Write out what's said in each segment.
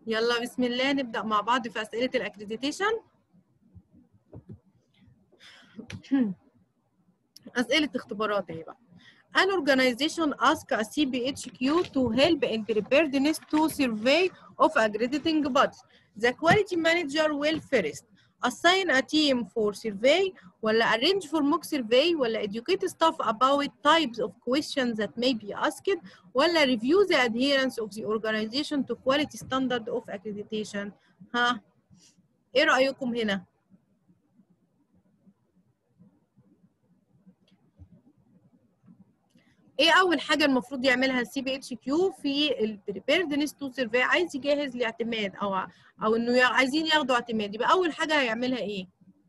يلا بسم الله نبدأ مع بعض في أسئلة الأكريديتيشن أسئلة اختبارات اهي بقى An organization ask a CBHQ to help in preparedness to survey of accrediting bodies. The quality manager will first assign a team for survey ولا arrange for mock survey ولا educate staff about types of questions that may be asked ولا review the adherence of the organization to quality standard of accreditation ها ايه رأيكم هنا ايه اول حاجه المفروض يعملها السي بي اتش كيو في البريبيردنس تو سيرفي عايز يجهز لاعتماد او او انه يا- عايزين ياخدوا اعتماد يبقى اول حاجه هيعملها ايه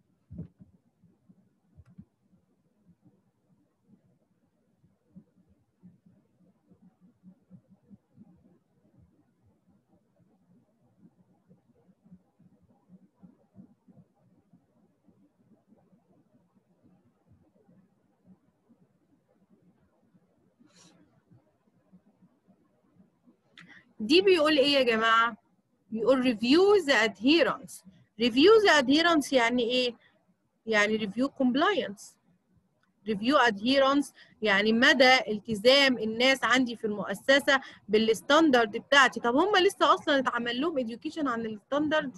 دي بيقول ايه يا جماعه بيقول review the adherence review the adherence يعني ايه يعني review compliance review adherence يعني مدى التزام الناس عندي في المؤسسه بالستاندرد بتاعتي طب هم لسه اصلا اتعمل لهم education عن الستاندرد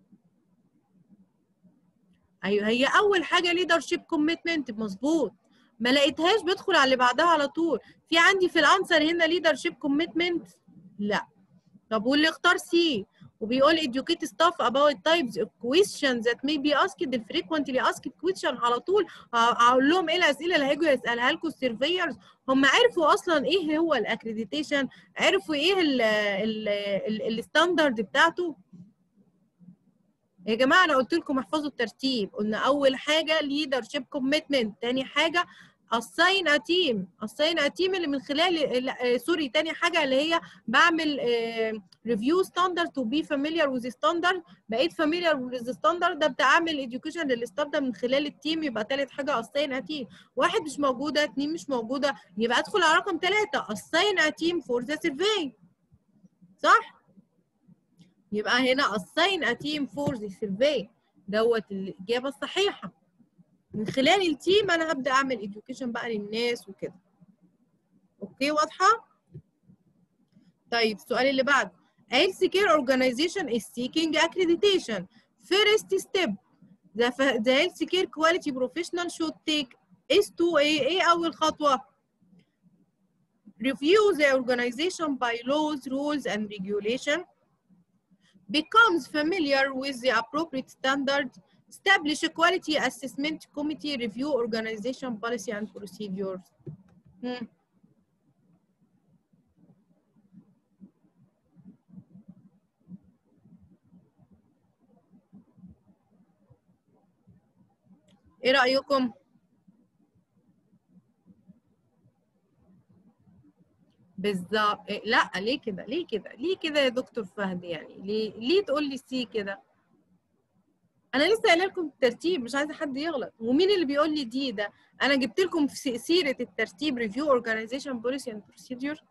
ايوه هي اول حاجه leadership commitment مظبوط ما لقيتهاش بدخل على اللي بعدها على طول في عندي في الانسر هنا leadership commitment لا طب واللي اختار سي وبيقول educate staff about types of questions that may be asked the frequently asked question على طول ه- هقول لهم ايه الاسئله اللي هيجوا يسالها لكم السيرفيرز هم عرفوا اصلا ايه هو الاكريديتيشن عرفوا ايه الستاندرد بتاعته يا جماعه انا قلت لكم احفظوا الترتيب قلنا اول حاجه leadership commitment تاني حاجه assign a team assign a team اللي من خلال لا، آه، سوري تاني حاجه اللي هي بعمل ريفيو ستاندرد تو بي فاميليار وذ ستاندرد بقيت فاميليار وذ ستاندرد ده بتعمل اديوكيشن للستاف ده من خلال التيم يبقى تالت حاجه assign a team واحد مش موجوده اتنين مش موجوده يبقى ادخل على رقم ثلاثه assign a team for the survey صح؟ يبقى هنا assign a team for the survey دوت الاجابه الصحيحه من خلال التيم انا هبدا اعمل education بقى للناس وكده اوكي واضحه طيب السؤال اللي بعده health care organization is seeking accreditation first step the, f- the health care quality professional should take is to ايه ايه اول خطوه review the organization by laws rules and regulation becomes familiar with the appropriate standard establish a quality assessment committee review organization policy and procedures Hmm. ايه رأيكم؟ بالظبط إيه، لا ليه كده ليه كده ليه كده يا دكتور فهد يعني ليه ليه تقول لي سي كده انا لسه قايله لكم الترتيب مش عايزه حد يغلط ومين اللي بيقول لي دي ده انا جبت لكم في س- سيره الترتيب ريفيو اورجانيزيشن بوليسي اند بروسيدور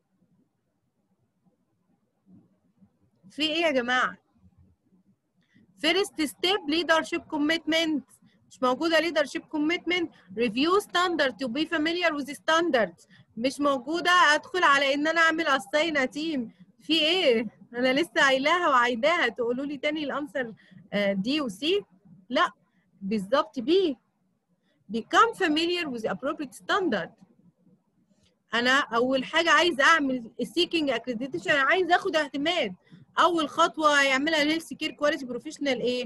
في ايه يا جماعه فيرست ستيب ليدرشيب كوميتمنت مش موجوده ليدرشيب كوميتمنت ريفيو ستاندرد تو بي فاميليار وذ ستاندردز مش موجوده ادخل على ان انا اعمل اساين تيم في ايه انا لسه قايلاها وعايداها تقولوا لي تاني الانسر دي وسي لا بالظبط بي become familiar with appropriate standard انا اول حاجه عايز اعمل seeking accreditation انا عايز اخد اعتماد اول خطوه يعملها الهيلث كير كواليتي بروفيشنال ايه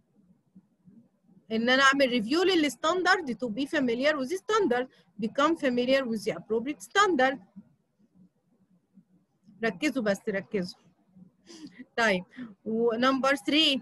ان انا اعمل ريفيو للستاندرد to be familiar with the standard become familiar with the appropriate standard ركزوا بس ركزوا طيب ونمبر 3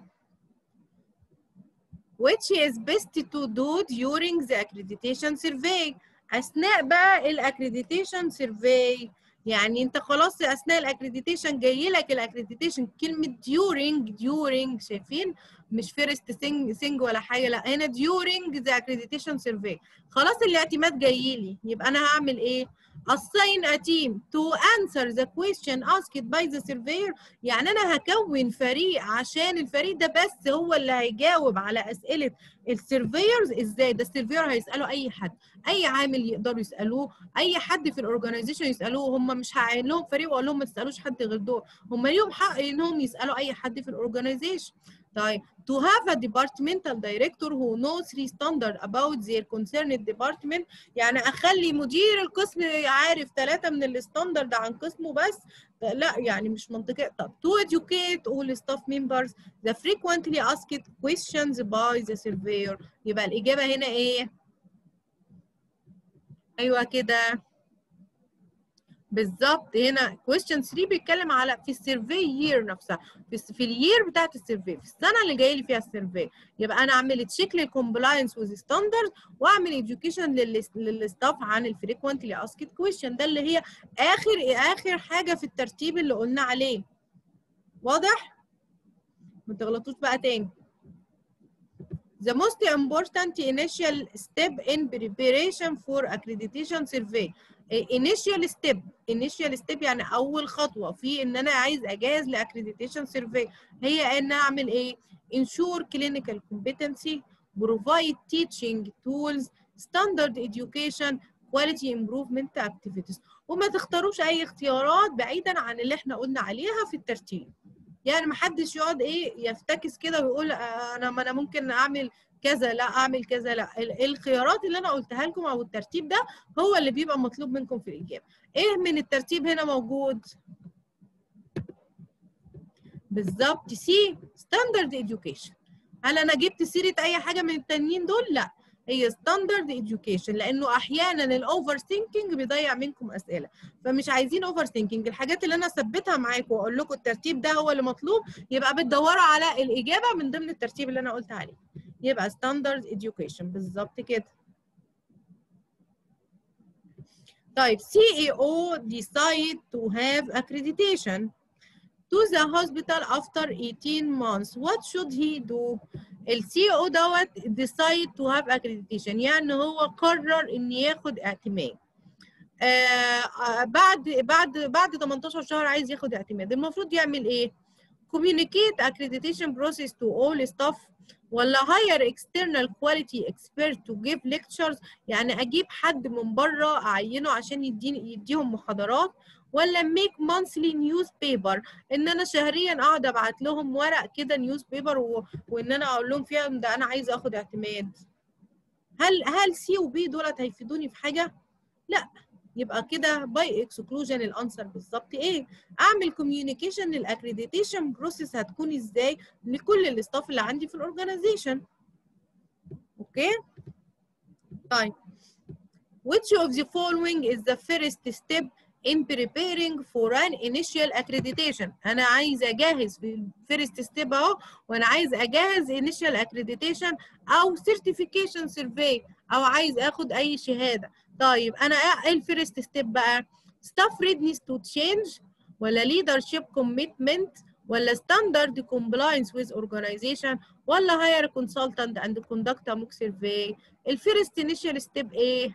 which is best to do during the accreditation survey اثناء بقى الاكريديتيشن سيرفي يعني انت خلاص اثناء الاكريديتيشن جاي لك الاكريديتيشن كلمه during during شايفين مش فيرست سينج سينج ولا حاجه لا هنا during the accreditation survey خلاص الاعتماد جاي لي يبقى انا هعمل ايه assign a team to answer the question asked by the surveyor يعني انا هكون فريق عشان الفريق ده بس هو اللي هيجاوب على اسئله السيرفيرز ازاي ده السيرفير هيسالوا اي حد اي عامل يقدروا يسالوه اي حد في الاورجنايزيشن يسالوه هم مش هعين لهم فريق واقول لهم ما تسالوش حد غير دول هم ليهم حق انهم يسالوا اي حد في الاورجنايزيشن طيب to have a departmental director who knows three standard about their concerned department يعني اخلي مدير القسم عارف ثلاثه من الستاندرد عن قسمه بس لا يعني مش منطقي طب to educate all staff members the frequently asked questions by the surveyor يبقى الاجابه هنا ايه ايوه كده بالظبط هنا question 3 بيتكلم على في السيرفي يير نفسها في, في اليير بتاعت السيرفي في السنه اللي جاي لي فيها السيرفي يبقى انا اعمل تشيك للكومبلاينس وذ ستاندرد واعمل اديوكيشن للستاف عن الفريكوينتلي اسكت كويشن ده اللي هي اخر اخر حاجه في الترتيب اللي قلنا عليه واضح ما تغلطوش بقى تاني The most important initial step in preparation for accreditation survey initial step initial step يعني اول خطوه في ان انا عايز اجهز لاكريديتيشن سيرفي هي ان اعمل ايه ensure clinical competency provide teaching tools standard education quality improvement activities وما تختاروش اي اختيارات بعيدا عن اللي احنا قلنا عليها في الترتيب يعني ما حدش يقعد ايه يفتكس كده ويقول انا ما انا ممكن اعمل كذا لا اعمل كذا لا الخيارات اللي انا قلتها لكم او الترتيب ده هو اللي بيبقى مطلوب منكم في الاجابه ايه من الترتيب هنا موجود بالظبط سي ستاندرد education هل انا جبت سيره اي حاجه من التانيين دول لا هي ستاندرد education لانه احيانا الاوفر ثينكينج بيضيع منكم اسئله فمش عايزين اوفر ثينكينج الحاجات اللي انا اثبتها معاكم واقول لكم الترتيب ده هو اللي مطلوب يبقى بتدوروا على الاجابه من ضمن الترتيب اللي انا قلت عليه يبقى standard education بالظبط كده طيب CEO decide to have accreditation to the hospital after 18 months what should he do السي او دوت decide to have accreditation يعني هو قرر ان ياخد اعتماد آه بعد بعد بعد 18 شهر عايز ياخد اعتماد المفروض يعمل ايه communicate accreditation process to all staff ولا hire external quality expert to give lectures يعني اجيب حد من بره اعينه عشان يديني يديهم محاضرات ولا make monthly newspaper ان انا شهريا اقعد ابعت لهم ورق كده نيوز بيبر و... وان انا اقول لهم فيها ده انا عايزه اخد اعتماد هل هل سي وبي دولت هيفيدوني في حاجه لا يبقى كده باي اكسكلوجن الانسر بالظبط ايه اعمل كوميونيكيشن للاكريديتيشن بروسيس هتكون ازاي لكل الاستاف اللي عندي في الاورجانيزيشن اوكي طيب which of the following is the first step in preparing for an initial accreditation انا عايزه اجهز في الفيرست ستيب اهو وانا عايز اجهز initial accreditation او certification survey او عايز اخد اي شهاده طيب انا ايه الفيرست ستيب بقى staff readiness to change ولا leadership commitment ولا standard compliance with organization ولا hire consultant and conduct a mock survey الفيرست initial step ايه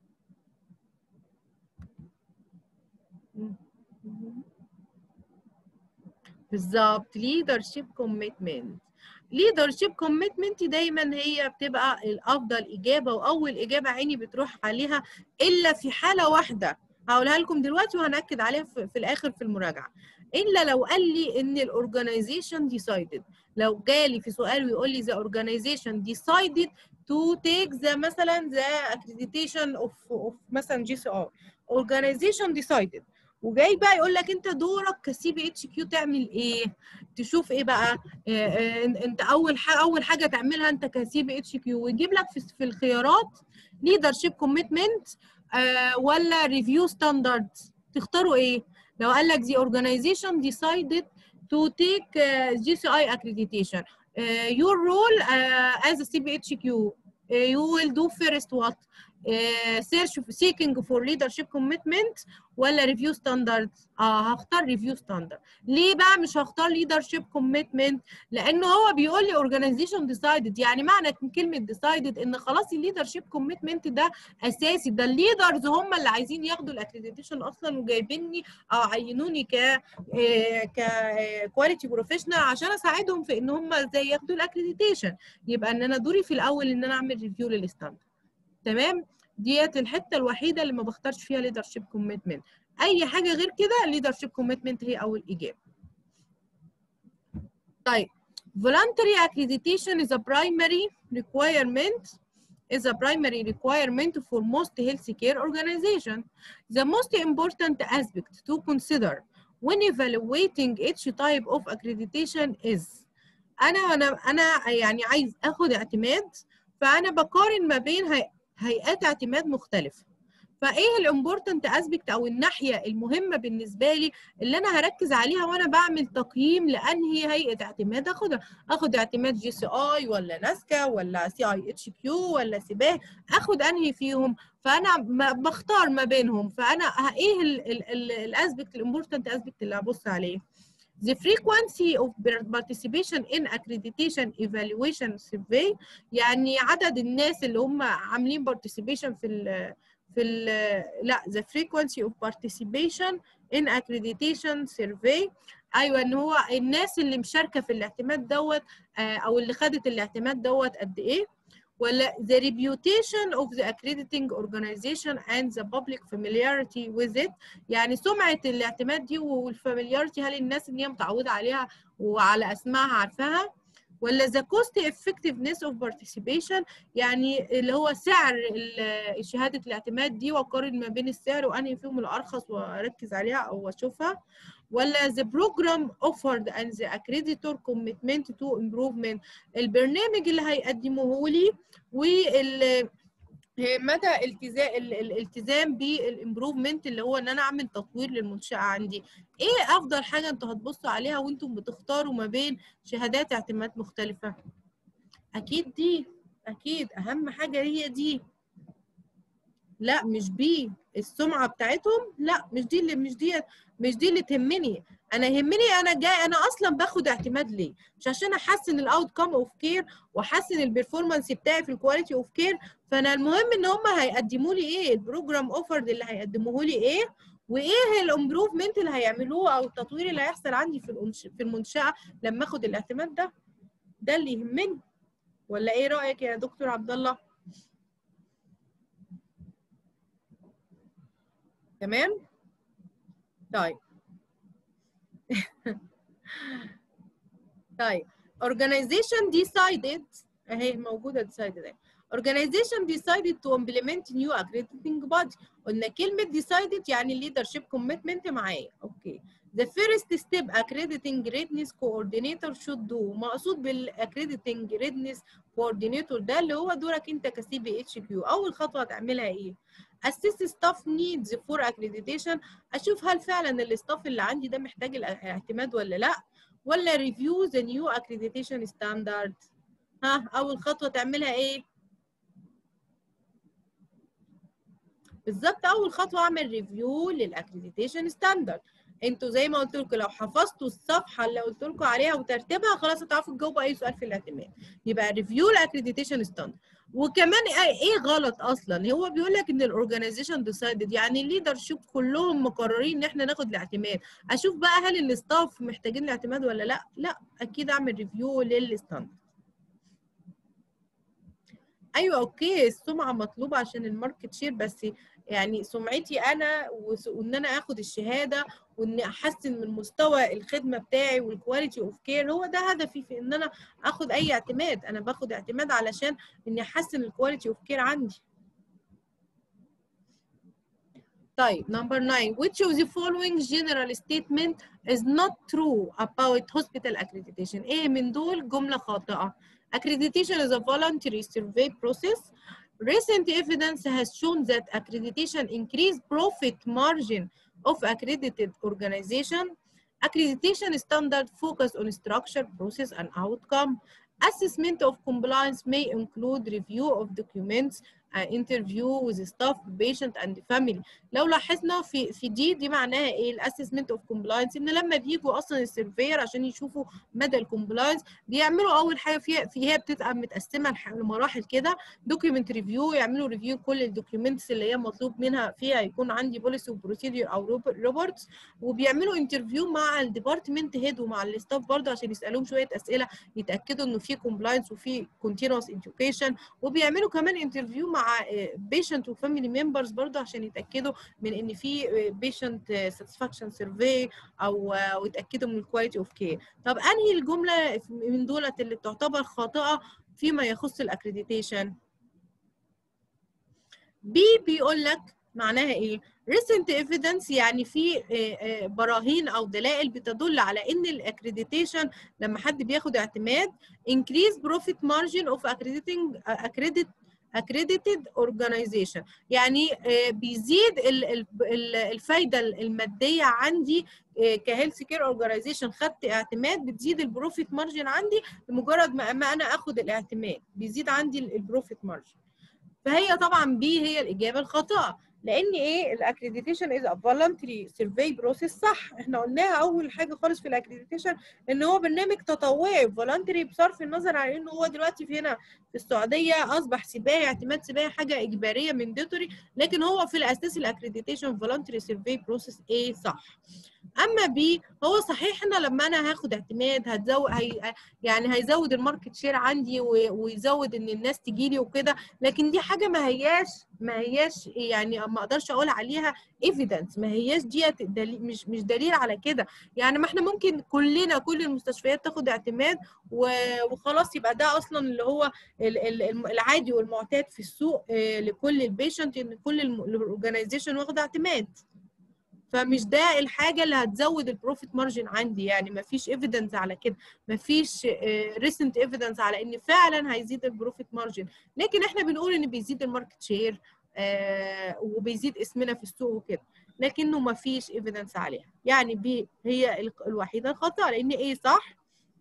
بالظبط leadership commitment leadership commitment دايما هي بتبقى الافضل اجابه واول اجابه عيني بتروح عليها الا في حاله واحده هقولها لكم دلوقتي وهنأكد عليها في, في الاخر في المراجعه الا لو قال لي ان الاورجنايزيشن decided لو جالي في سؤال ويقول لي the organization decided to take the مثلا the accreditation of, of مثلا جي سي ار organization decided وجاي بقى يقول لك انت دورك كسي بي اتش كيو تعمل ايه؟ تشوف ايه بقى؟ اه اه انت اول حاجه اول حاجه تعملها انت كسي بي اتش كيو ويجيب لك في, في الخيارات ليدرشيب كوميتمنت اه ولا ريفيو ستاندرد تختاروا ايه؟ لو قال لك the organization decided to take uh, GCI accreditation uh, your role uh, as a CBHQ uh, you will do first what سيرش سيكينج فور ليدرشيب كوميتمنت ولا ريفيو ستاندرد اه هختار ريفيو ستاندرد ليه بقى مش هختار ليدرشيب كوميتمنت لانه هو بيقول لي اورجانيزيشن ديسايدد يعني معنى كلمه ديسايدد ان خلاص الليدرشيب كوميتمنت ده اساسي ده الليدرز هم اللي عايزين ياخدوا الاكريديتيشن اصلا وجايبيني او عينوني ك ك كواليتي بروفيشنال عشان اساعدهم في ان هم ازاي ياخدوا الاكريديتيشن يبقى ان انا دوري في الاول ان انا اعمل ريفيو للستاندرد تمام ديت الحته الوحيده اللي ما بختارش فيها ليدرشيب كوميتمنت اي حاجه غير كده ليدرشيب كوميتمنت هي اول اجابه طيب voluntary accreditation is a primary requirement is a primary requirement for most healthcare organization. The most important aspect to consider when evaluating each type of accreditation is أنا أنا أنا يعني عايز آخد اعتماد فأنا بقارن ما بين هي هيئات اعتماد مختلفة فايه الامبورتنت اسبكت او الناحيه المهمه بالنسبه لي اللي انا هركز عليها وانا بعمل تقييم لانهي هيئه اعتماد اخدها اخد اعتماد جي سي اي ولا ناسكا ولا سي اي اتش كيو ولا سباه اخد انهي فيهم فانا بختار ما بينهم فانا ايه الاسبكت الامبورتنت اسبكت اللي هبص عليه The frequency of participation in accreditation evaluation survey يعني عدد الناس اللي هم عاملين participation في ال في ال لا the frequency of participation in accreditation survey ايوه ان هو الناس اللي مشاركه في الاعتماد دوت او اللي خدت الاعتماد دوت قد ايه ولا the reputation of the accrediting organization and the public familiarity with it يعني سمعة الاعتماد دي والفاميلياريتي هل الناس اللي هي متعودة عليها وعلى اسمائها عارفاها ولا the cost effectiveness of participation يعني اللي هو سعر شهادة الاعتماد دي واقارن ما بين السعر وانهي فيهم الارخص واركز عليها او اشوفها ولا the program offered and the accreditor commitment to improvement البرنامج اللي هيقدموه لي وال مدى التزام الالتزام بالامبروفمنت اللي هو ان انا اعمل تطوير للمنشاه عندي ايه افضل حاجه انتوا هتبصوا عليها وانتم بتختاروا ما بين شهادات اعتماد مختلفه اكيد دي اكيد اهم حاجه هي دي لا مش بي السمعه بتاعتهم لا مش دي اللي مش دي مش دي اللي تهمني انا يهمني انا جاي انا اصلا باخد اعتماد ليه مش عشان احسن الاوت كام اوف كير واحسن البرفورمانس بتاعي في الكواليتي اوف كير فانا المهم ان هم هيقدموا لي ايه البروجرام اوفرد اللي هيقدموه لي ايه وايه الامبروفمنت اللي هيعملوه او التطوير اللي هيحصل عندي في في المنشاه لما اخد الاعتماد ده ده اللي يهمني ولا ايه رايك يا دكتور عبد الله تمام طيب طيب organization decided اهي موجوده decided اهي organization decided to implement new accrediting body قلنا كلمه decided يعني leadership commitment معايا اوكي the first step accrediting readiness coordinator should do مقصود بالاccrediting readiness coordinator ده اللي هو دورك انت كسي بي اتش كيو اول خطوه هتعملها ايه assess staff needs for accreditation اشوف هل فعلا الاستاف اللي عندي ده محتاج الاعتماد ولا لا ولا review the new accreditation standard ها اول خطوه تعملها ايه بالظبط اول خطوه اعمل ريفيو للاكريديتيشن ستاندرد انتوا زي ما قلت لكم لو حفظتوا الصفحه اللي قلت لكم عليها وترتيبها خلاص هتعرفوا تجاوبوا اي سؤال في الاعتماد يبقى ريفيو الاكريديتيشن ستاندرد وكمان ايه غلط اصلا هو بيقول لك ان الاورجنايزيشن ديسايدد يعني الليدر شيب كلهم مقررين ان احنا ناخد الاعتماد اشوف بقى هل الاستاف محتاجين الاعتماد ولا لا لا اكيد اعمل ريفيو للستاندرد ايوه اوكي السمعه مطلوبه عشان الماركت شير بس يعني سمعتي انا وان انا اخد الشهاده وان احسن من مستوى الخدمه بتاعي والكواليتي اوف كير هو ده هدفي في ان انا اخد اي اعتماد انا باخد اعتماد علشان اني احسن الكواليتي اوف كير عندي طيب number 9 which of the following general statement is not true about hospital accreditation ايه من دول جمله خاطئه accreditation is a voluntary survey process recent evidence has shown that accreditation increase profit margin of accredited organization accreditation standard focus on structure process and outcome assessment of compliance may include review of documents انترفيو وذ ستاف بيشنت اند فاميلي لو لاحظنا في في دي دي معناها ايه الاسسمنت اوف كومبلاينس ان لما بيجوا اصلا السيرفير عشان يشوفوا مدى الكومبلاينس بيعملوا اول حاجه فيها في هي بتبقى متقسمه لمراحل كده دوكيومنت ريفيو يعملوا ريفيو كل الدوكيومنتس اللي هي مطلوب منها فيها يكون عندي بوليسي وبروسيدير او روبورتس وبيعملوا انترفيو مع الديبارتمنت هيد ومع الستاف برضه عشان يسالوهم شويه اسئله يتاكدوا انه في كومبلاينس وفي كونتينوس اديوكيشن وبيعملوا كمان انترفيو مع بيشنت وفاميلي ممبرز برضه عشان يتاكدوا من ان في بيشنت ساتسفاكشن سيرفي او ويتاكدوا من الكواليتي اوف كير طب انهي الجمله من دولت اللي تعتبر خاطئه فيما يخص الاكريديتيشن بي بيقول لك معناها ايه recent evidence يعني في براهين او دلائل بتدل على ان الاكريديتيشن لما حد بياخد اعتماد increase profit margin of accrediting accredit accredited organization يعني بيزيد الفايده الماديه عندي كهيلث كير اورجانيزيشن خدت اعتماد بتزيد البروفيت مارجن عندي بمجرد ما انا اخد الاعتماد بيزيد عندي البروفيت مارجن فهي طبعا بي هي الاجابه الخاطئه لان ايه الاكريديتيشن از فولنتري سيرفي بروسيس صح احنا قلناها اول حاجه خالص في الاكريديتيشن ان هو برنامج تطوعي فولنتري بصرف النظر عن انه هو دلوقتي في هنا في السعوديه اصبح سباعي اعتماد سباعي حاجه اجباريه منديتوري لكن هو في الاساس الاكريديتيشن فولنتري سيرفي بروسيس ايه صح اما بي هو صحيح انا لما انا هاخد اعتماد هتزود هي يعني هيزود الماركت شير عندي ويزود ان الناس تجي لي وكده لكن دي حاجه ما هياش ما هياش يعني ما اقدرش اقول عليها ايفيدنس ما هياش ديت دليل مش مش دليل على كده يعني ما احنا ممكن كلنا كل المستشفيات تاخد اعتماد وخلاص يبقى ده اصلا اللي هو العادي والمعتاد في السوق لكل البيشنت ان كل الاورجنايزيشن واخده اعتماد فمش ده الحاجه اللي هتزود البروفيت مارجن عندي يعني ما فيش ايفيدنس على كده ما فيش ريسنت ايفيدنس على ان فعلا هيزيد البروفيت مارجن لكن احنا بنقول ان بيزيد الماركت شير آه وبيزيد اسمنا في السوق وكده لكنه ما فيش ايفيدنس عليها يعني بي هي الوحيده الخطا لان ايه صح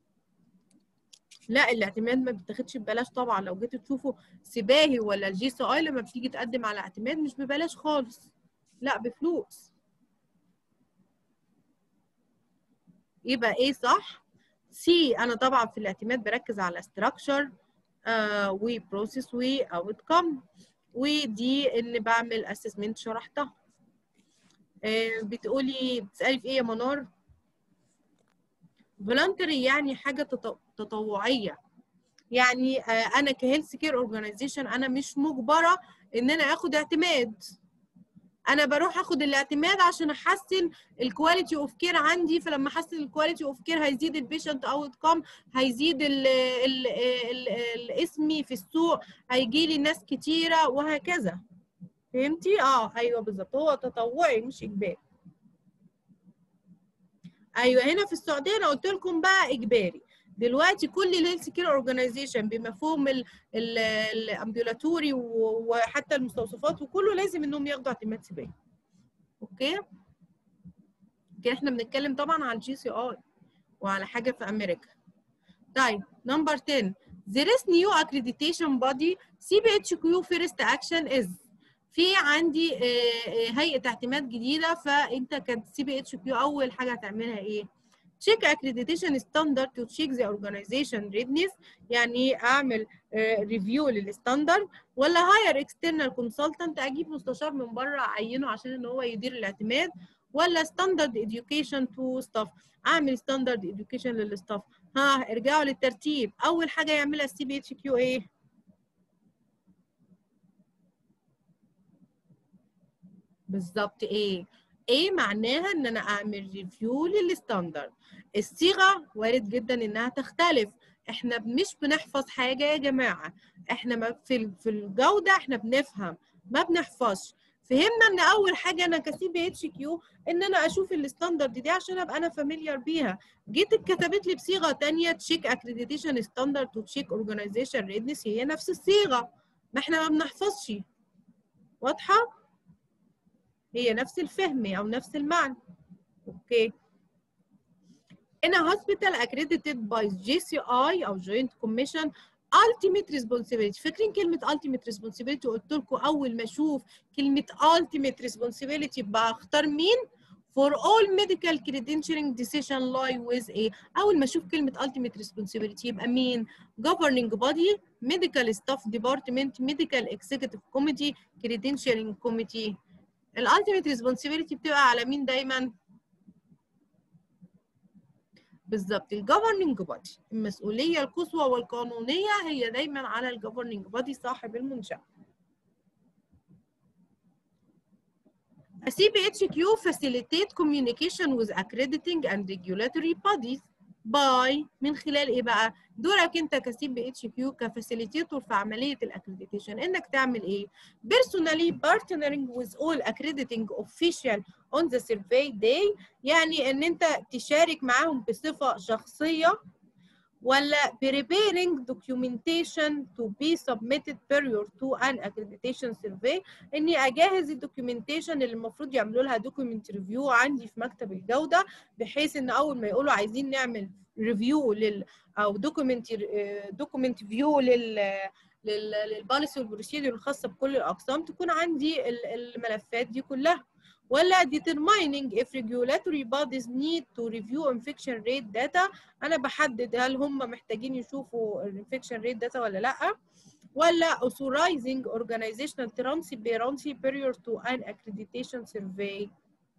لا الاعتماد ما بيتاخدش ببلاش طبعا لو جيتوا تشوفوا سباهي ولا الجي سي اي لما بتيجي تقدم على اعتماد مش ببلاش خالص لا بفلوس يبقى ايه صح سي انا طبعا في الاعتماد بركز على structure آه وبروسيس واوتكم ودي اللي بعمل اسسمنت شرحتها آه بتقولي بتسالي في ايه يا منار فولنتري يعني حاجه تطوعيه يعني آه انا كهيلث كير اورجانيزيشن انا مش مجبره ان انا اخد اعتماد انا بروح اخد الاعتماد عشان احسن الكواليتي اوف كير عندي فلما احسن الكواليتي اوف كير هيزيد البيشنت اوت كام هيزيد ال ال ال الاسمي في السوق هيجي لي ناس كتيره وهكذا فهمتي اه ايوه بالظبط هو تطوعي مش اجباري ايوه هنا في السعوديه انا قلت لكم بقى اجباري دلوقتي كل الهيلث كير اورجانيزيشن بمفهوم الامبيولاتوري وحتى المستوصفات وكله لازم انهم ياخدوا اعتماد سباعي اوكي كده احنا بنتكلم طبعا عن جي سي اي وعلى حاجه في امريكا طيب نمبر 10 there is new accreditation body CBHQ first action is في عندي هيئه اعتماد جديده فانت كانت سي بي اتش كيو اول حاجه هتعملها ايه check accreditation standard to check the organization readiness يعني اعمل ريفيو للستاندرد ولا هاير external consultant اجيب مستشار من بره اعينه عشان ان هو يدير الاعتماد ولا standard education to staff اعمل standard education للستاف ها ارجعوا للترتيب اول حاجه يعملها السي بي اتش كيو ايه بالظبط ايه ايه معناها ان انا اعمل ريفيو للستاندرد الصيغه وارد جدا انها تختلف احنا مش بنحفظ حاجه يا جماعه احنا ما في في الجوده احنا بنفهم ما بنحفظش فهمنا ان اول حاجه انا كسي بي اتش كيو ان انا اشوف الستاندرد دي عشان ابقى انا فاميليار بيها جيت اتكتبت لي بصيغه ثانيه تشيك اكريديتيشن ستاندرد وتشيك اورجانيزيشن ريدنس هي نفس الصيغه ما احنا ما بنحفظش واضحه هي نفس الفهم او نفس المعنى اوكي In a hospital accredited by GCI or Joint Commission ultimate responsibility فاكرين كلمة ultimate responsibility قلت لكم أول ما أشوف كلمة ultimate responsibility بختار مين؟ for all medical credentialing decision lie with a أول ما أشوف كلمة ultimate responsibility يبقى مين؟ governing body medical staff department medical executive committee credentialing committee الالتيميت responsibility بتبقى على مين دايما؟ بالظبط الجفرننج بودي المسؤوليه القصوى والقانونيه هي دايما على الجفرننج بودي صاحب المنشاه A CPHQ facilitate communication with accrediting and regulatory bodies by من خلال ايه بقى؟ دورك انت كسي بي اتش كيو كفاسيليتيتور في عمليه الاكريديتيشن انك تعمل ايه؟ personally partnering with all accrediting official on the survey day يعني ان انت تشارك معاهم بصفه شخصيه ولا preparing documentation to be submitted prior to an accreditation survey اني اجهز الدوكيومنتيشن اللي المفروض يعملوا لها دوكيومنت ريفيو عندي في مكتب الجوده بحيث ان اول ما يقولوا عايزين نعمل ريفيو لل او دوكيومنت دوكيومنت فيو لل للبوليسي والبروسيدور الخاصه بكل الاقسام تكون عندي الملفات دي كلها ولا determining if regulatory bodies need to review infection rate data انا بحدد هل هم محتاجين يشوفوا الانفكشن ريت داتا ولا لا ولا authorizing organizational transparency prior to an accreditation survey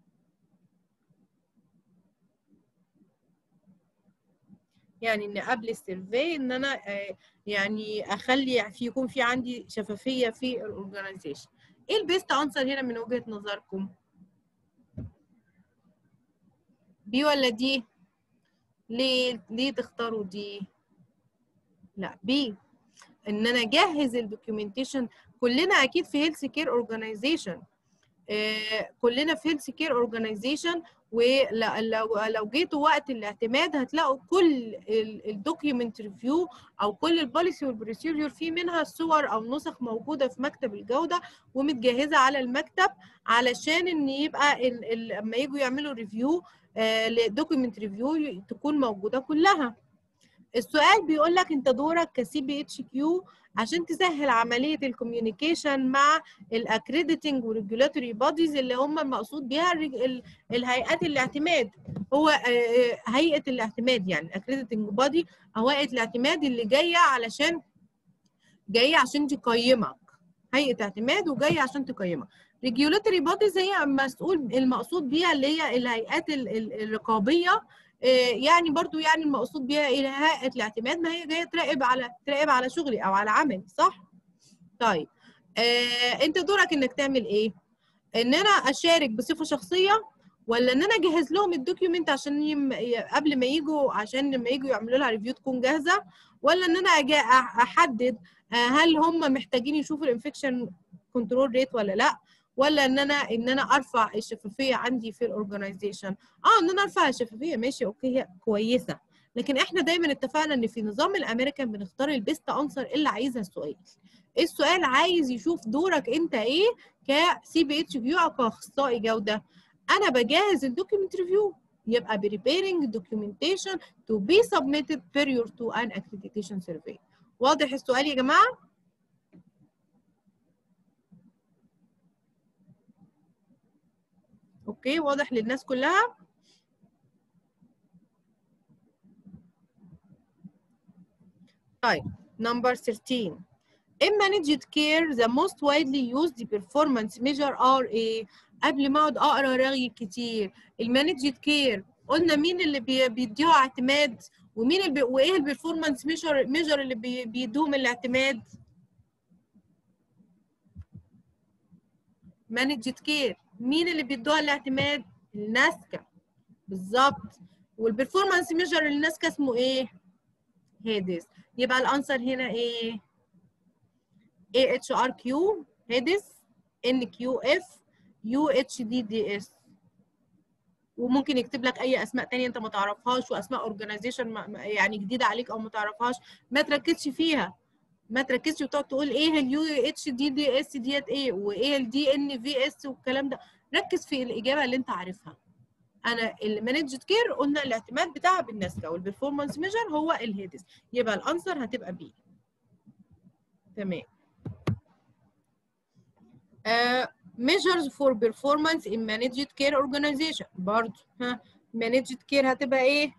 يعني ان قبل السيرفي ان انا يعني اخلي في يكون في عندي شفافيه في الاورجنايزيشن ايه البيست انسر هنا من وجهه نظركم بي ولا دي ليه ليه تختاروا دي لا بي ان انا اجهز الدوكيومنتيشن كلنا اكيد في هيلث كير اورجانيزيشن كلنا في هيلث كير اورجانيزيشن ولو لو جيتوا وقت الاعتماد هتلاقوا كل الدوكيومنت ريفيو او كل البوليسي والبروسيدور في منها صور او نسخ موجوده في مكتب الجوده ومتجهزه على المكتب علشان ان يبقى لما يجوا يعملوا ريفيو لدوكيومنت ريفيو تكون موجوده كلها السؤال بيقول لك انت دورك كسي بي اتش كيو عشان تسهل عمليه الكوميونيكيشن مع الاكريديتنج وريجولاتوري بوديز اللي هم المقصود بيها الهيئات الاعتماد هو هيئه الاعتماد يعني الاكريديتنج بودي او هيئه الاعتماد اللي جايه علشان جايه عشان تقيمك هيئه اعتماد وجايه عشان تقيمك ريجولاتوري بوديز هي مسؤول المقصود بيها اللي هي الهيئات الرقابيه يعني برضو يعني المقصود بيها ايه هيئه الاعتماد ما هي جايه تراقب على تراقب على شغلي او على عملي صح طيب آه انت دورك انك تعمل ايه ان انا اشارك بصفه شخصيه ولا ان انا اجهز لهم الدوكيومنت عشان يم... قبل ما يجوا عشان لما يجوا يعملوا لها ريفيو تكون جاهزه ولا ان انا أجا احدد هل هم محتاجين يشوفوا الانفكشن كنترول ريت ولا لا ولا ان انا ان انا ارفع الشفافيه عندي في الاورجنايزيشن اه ان انا ارفع الشفافيه ماشي اوكي هي كويسه لكن احنا دايما اتفقنا ان في نظام الامريكان بنختار البيست انسر اللي عايزها السؤال السؤال عايز يشوف دورك انت ايه كسي بي اتش كيو او كاخصائي جوده انا بجهز الدوكيومنت ريفيو يبقى preparing documentation to be submitted prior to an accreditation survey واضح السؤال يا جماعه اوكي واضح للناس كلها طيب number 13 in managed care the most widely used performance measure are ايه قبل ما اقعد اقرا رغي كتير المانجد كير قلنا مين اللي بي بيديها اعتماد ومين اللي بي وايه البرفورمانس ميجر ميجر اللي بي بيدوهم الاعتماد مانجد كير مين اللي بيدوها الاعتماد الناسكا بالظبط والبرفورمانس ميجر الناسكا اسمه ايه هيدس يبقى الانسر هنا ايه اي اتش ار كيو هيدس ان كيو اف يو اتش دي دي اس وممكن يكتب لك اي اسماء تانية انت ما تعرفهاش واسماء اورجانيزيشن يعني جديده عليك او ما تعرفهاش ما تركزش فيها ما تركزش وتقعد تقول ايه اليو اتش دي دي اس ديت ايه وايه الدي ان في اس والكلام ده ركز في الاجابه اللي انت عارفها انا المانجد كير قلنا الاعتماد بتاعها بالنسكا والبرفورمانس ميجر هو الهيدس يبقى الانسر هتبقى بي تمام uh, measures for performance in managed care organization برضه ها managed care هتبقى ايه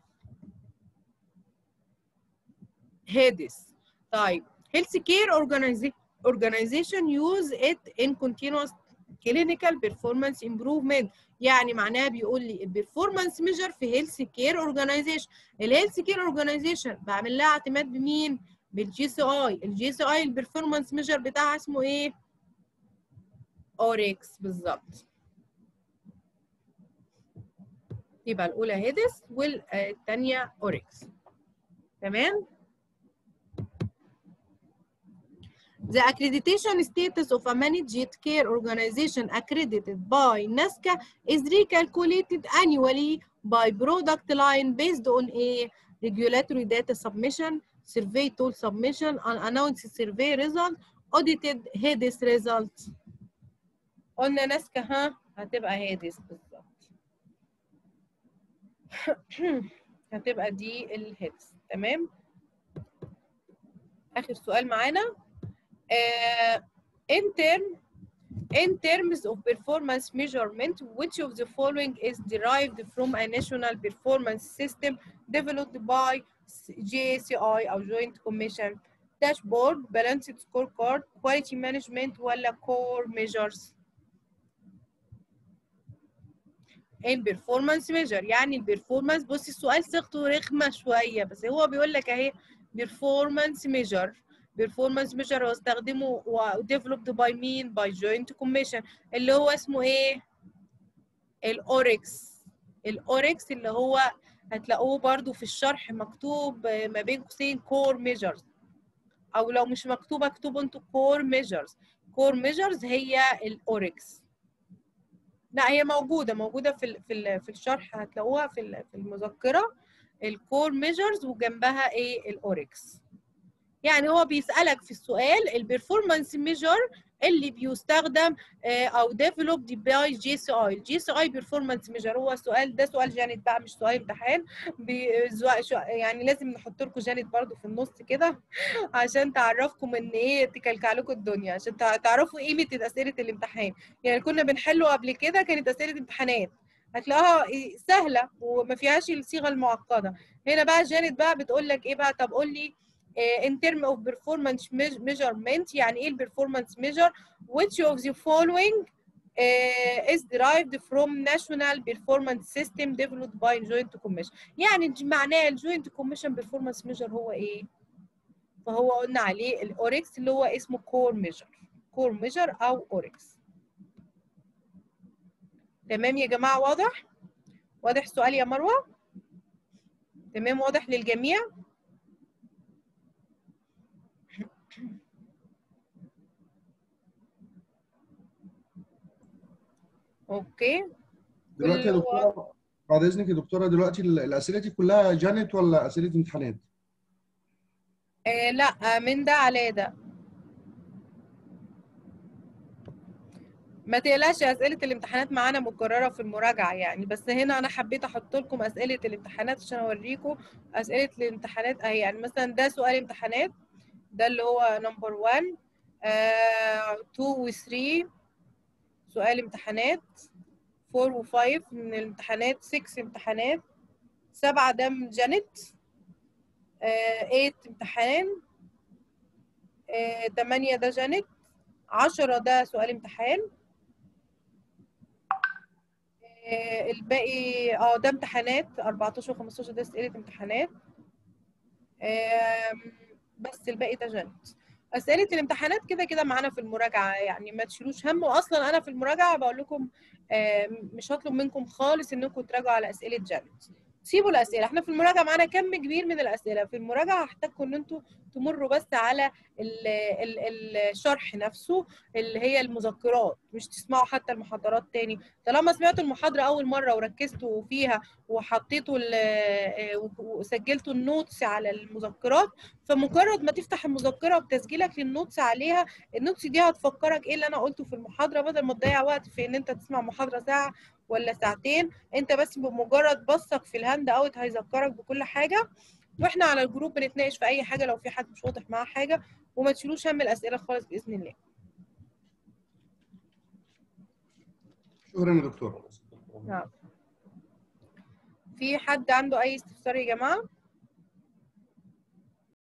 هادس طيب health care organization organization use it in continuous clinical performance improvement يعني معناها بيقول لي البرفورمانس ميجر في هيلث كير اورجانيزيشن الهيلث كير اورجانيزيشن بعمل لها اعتماد بمين بالجي سي اي الجي سي اي البرفورمانس ميجر بتاعها اسمه ايه اوريكس بالظبط يبقى الاولى هيدس والثانيه اوريكس تمام The accreditation status of a managed care organization accredited by NASCA is recalculated annually by product line based on a regulatory data submission, survey tool submission, unannounced survey result, audited HEDIS results. قلنا ناسكا ها هتبقى هيدس بالظبط هتبقى دي الهيدس تمام اخر سؤال معانا uh, in term in terms of performance measurement which of the following is derived from a national performance system developed by JCI or Joint Commission dashboard balanced scorecard quality management ولا core measures البرفورمانس ميجر يعني البرفورمانس بصي السؤال صيغته رخمه شويه بس هو بيقول لك اهي performance measure performance measure واستخدمه و developed by مين by joint commission اللي هو اسمه ايه الاوركس الاوركس اللي هو هتلاقوه برضو في الشرح مكتوب ما بين قوسين core measures او لو مش مكتوبه اكتبوا انتوا core measures core measures هي الاوركس لا هي موجوده موجوده في ال في ال في الشرح هتلاقوها في في المذكره الكور ميجرز وجنبها ايه الاوركس يعني هو بيسالك في السؤال البرفورمانس ميجر اللي بيستخدم او ديفلوبد باي جي سي اي الجي سي اي بيرفورمانس ميجر هو السؤال ده سؤال جانت بقى مش سؤال امتحان يعني لازم نحط لكم جانت برده في النص كده عشان تعرفكم ان ايه تكلكع لكم الدنيا عشان تعرفوا قيمه اسئله الامتحان يعني كنا بنحله قبل كده كانت اسئله امتحانات هتلاقوها سهله وما فيهاش الصيغه المعقده هنا بقى جانت بقى بتقول لك ايه بقى طب قول لي in term of performance measurement يعني ايه البرفورمانس measure which of the following uh, is derived from national performance system developed by joint commission يعني معناه الجوينت كوميشن performance measure هو ايه فهو قلنا عليه الاوركس اللي هو اسمه كور ميجر كور ميجر او اوركس تمام يا جماعه واضح واضح السؤال يا مروه تمام واضح للجميع اوكي دلوقتي يا دكتوره بعد اذنك يا دكتوره دلوقتي الاسئله دي كلها جانت ولا اسئله امتحانات؟ آه لا من ده على ده ما تقلقش اسئله الامتحانات معانا مكرره في المراجعه يعني بس هنا انا حبيت احط لكم اسئله الامتحانات عشان اوريكم اسئله الامتحانات اهي يعني مثلا ده سؤال امتحانات ده اللي هو نمبر 1 2 و 3 سؤال امتحانات 4 و 5 من الامتحانات 6 امتحانات 7 ده من جانت 8 امتحان 8 ده جانت 10 ده سؤال امتحان الباقي اه ده امتحانات 14 و 15 ده اسئله امتحانات بس الباقي ده جانت اسئله الامتحانات كده كده معانا في المراجعه يعني ما تشيلوش هم واصلا انا في المراجعه بقول لكم مش هطلب منكم خالص انكم تراجعوا على اسئله جانت سيبوا الاسئله احنا في المراجعه معانا كم كبير من الاسئله في المراجعه هحتاجكم ان انتوا تمروا بس على ال ال الشرح نفسه اللي هي المذكرات مش تسمعوا حتى المحاضرات تاني طالما سمعتوا المحاضره اول مره وركزتوا فيها وحطيتوا وسجلتوا النوتس على المذكرات فمجرد ما تفتح المذكره بتسجيلك للنوتس عليها النوتس دي هتفكرك ايه اللي انا قلته في المحاضره بدل ما تضيع وقت في ان انت تسمع محاضره ساعه ولا ساعتين انت بس بمجرد بصك في الهاند اوت هيذكرك بكل حاجه واحنا على الجروب بنتناقش في اي حاجه لو في حد مش واضح معاه حاجه وما تشيلوش هم الاسئله خالص باذن الله شكرا يا دكتور نعم في حد عنده اي استفسار يا جماعه